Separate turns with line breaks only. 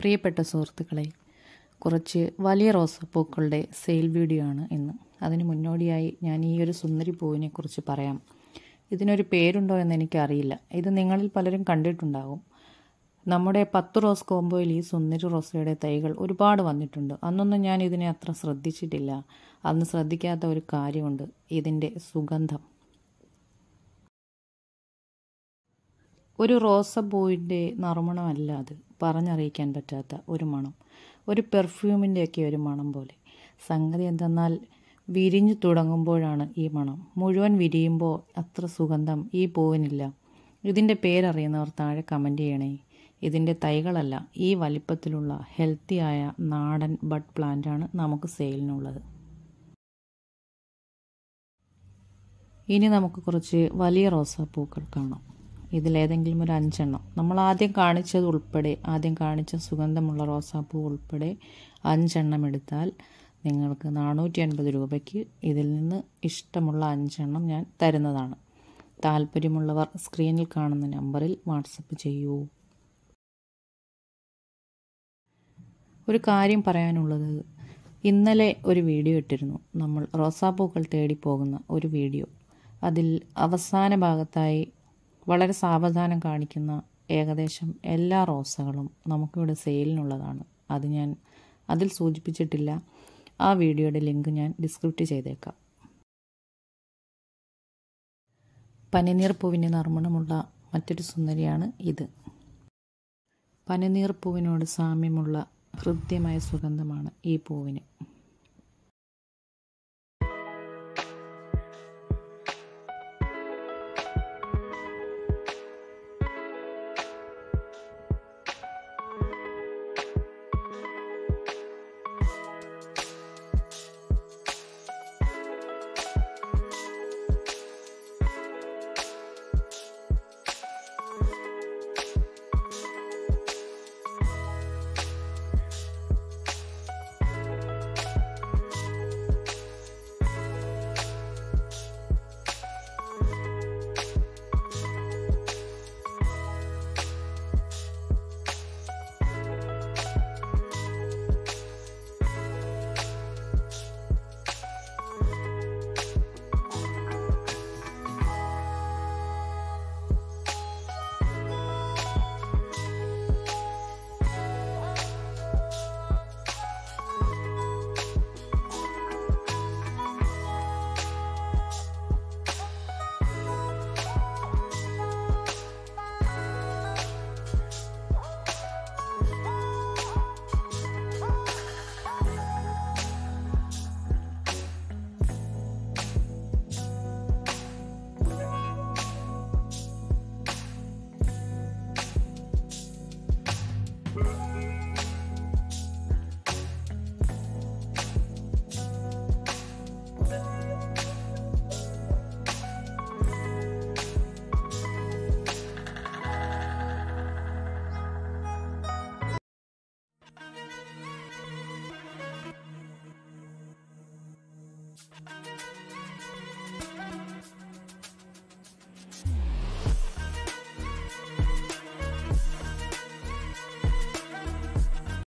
പ്രിയപ്പെട്ട സുഹൃത്തുക്കളെ കുറച്ച് വലിയ റോസാപ്പൂക്കളുടെ സെയിൽ വീഡിയോ ആണ് ഇന്ന് അതിന് മുന്നോടിയായി ഞാൻ ഈ ഒരു സുന്ദരി പൂവിനെ കുറിച്ച് പറയാം ഇതിനൊരു പേരുണ്ടോ എന്ന് എനിക്കറിയില്ല ഇത് നിങ്ങളിൽ പലരും കണ്ടിട്ടുണ്ടാകും നമ്മുടെ പത്ത് റോസ് കോംബോയിൽ ഈ സുന്ദരി റോസയുടെ തൈകൾ ഒരുപാട് വന്നിട്ടുണ്ട് അന്നൊന്നും ഞാൻ ഇതിനെ അത്ര ശ്രദ്ധിച്ചിട്ടില്ല അന്ന് ശ്രദ്ധിക്കാത്ത ഒരു കാര്യമുണ്ട് ഇതിൻ്റെ സുഗന്ധം ഒരു റോസപ്പൂവിൻ്റെ നറുമണമല്ല അത് പറഞ്ഞറിയിക്കാൻ പറ്റാത്ത ഒരു മണം ഒരു പെർഫ്യൂമിൻ്റെയൊക്കെ ഒരു മണം പോലെ സംഗതി എന്തെന്നാൽ വിരിഞ്ഞു തുടങ്ങുമ്പോഴാണ് ഈ മണം മുഴുവൻ വിരിയുമ്പോൾ അത്ര സുഗന്ധം ഈ പൂവിനില്ല ഇതിൻ്റെ പേരറിയുന്നവർ താഴെ കമൻറ്റ് ചെയ്യണേ ഇതിൻ്റെ തൈകളല്ല ഈ വലിപ്പത്തിലുള്ള ഹെൽത്തിയായ നാടൻ ബഡ് പ്ലാന്റാണ് നമുക്ക് സെയിലിനുള്ളത് ഇനി നമുക്ക് കുറച്ച് വലിയ റോസാപ്പൂക്കൾ കാണാം ഇതിലേതെങ്കിലും ഒരു അഞ്ചെണ്ണം നമ്മൾ ആദ്യം കാണിച്ചത് ഉൾപ്പെടെ ആദ്യം കാണിച്ച സുഗന്ധമുള്ള റോസാപ്പൂ ഉൾപ്പെടെ അഞ്ചെണ്ണം എടുത്താൽ നിങ്ങൾക്ക് നാനൂറ്റി അൻപത് രൂപയ്ക്ക് ഇതിൽ നിന്ന് ഇഷ്ടമുള്ള അഞ്ചെണ്ണം ഞാൻ തരുന്നതാണ് താല്പര്യമുള്ളവർ സ്ക്രീനിൽ കാണുന്ന നമ്പറിൽ വാട്സപ്പ് ചെയ്യൂ ഒരു കാര്യം പറയാനുള്ളത് ഇന്നലെ ഒരു വീഡിയോ ഇട്ടിരുന്നു നമ്മൾ റോസാപ്പൂക്കൾ തേടി പോകുന്ന ഒരു വീഡിയോ അതിൽ അവസാന ഭാഗത്തായി വളരെ സാവധാനം കാണിക്കുന്ന ഏകദേശം എല്ലാ റോസകളും നമുക്കിവിടെ സെയിലിനുള്ളതാണ് അത് ഞാൻ അതിൽ സൂചിപ്പിച്ചിട്ടില്ല ആ വീഡിയോയുടെ ലിങ്ക് ഞാൻ ഡിസ്ക്രിപ്റ്റ് ചെയ്തേക്കാം പനിനീർ പൂവിൻ്റെ നറുമണമുള്ള മറ്റൊരു സുന്ദരിയാണ് ഇത് പനിനീർ പൂവിനോട് സാമ്യമുള്ള ഹൃദ്യമായ സുഗന്ധമാണ് ഈ പൂവിന്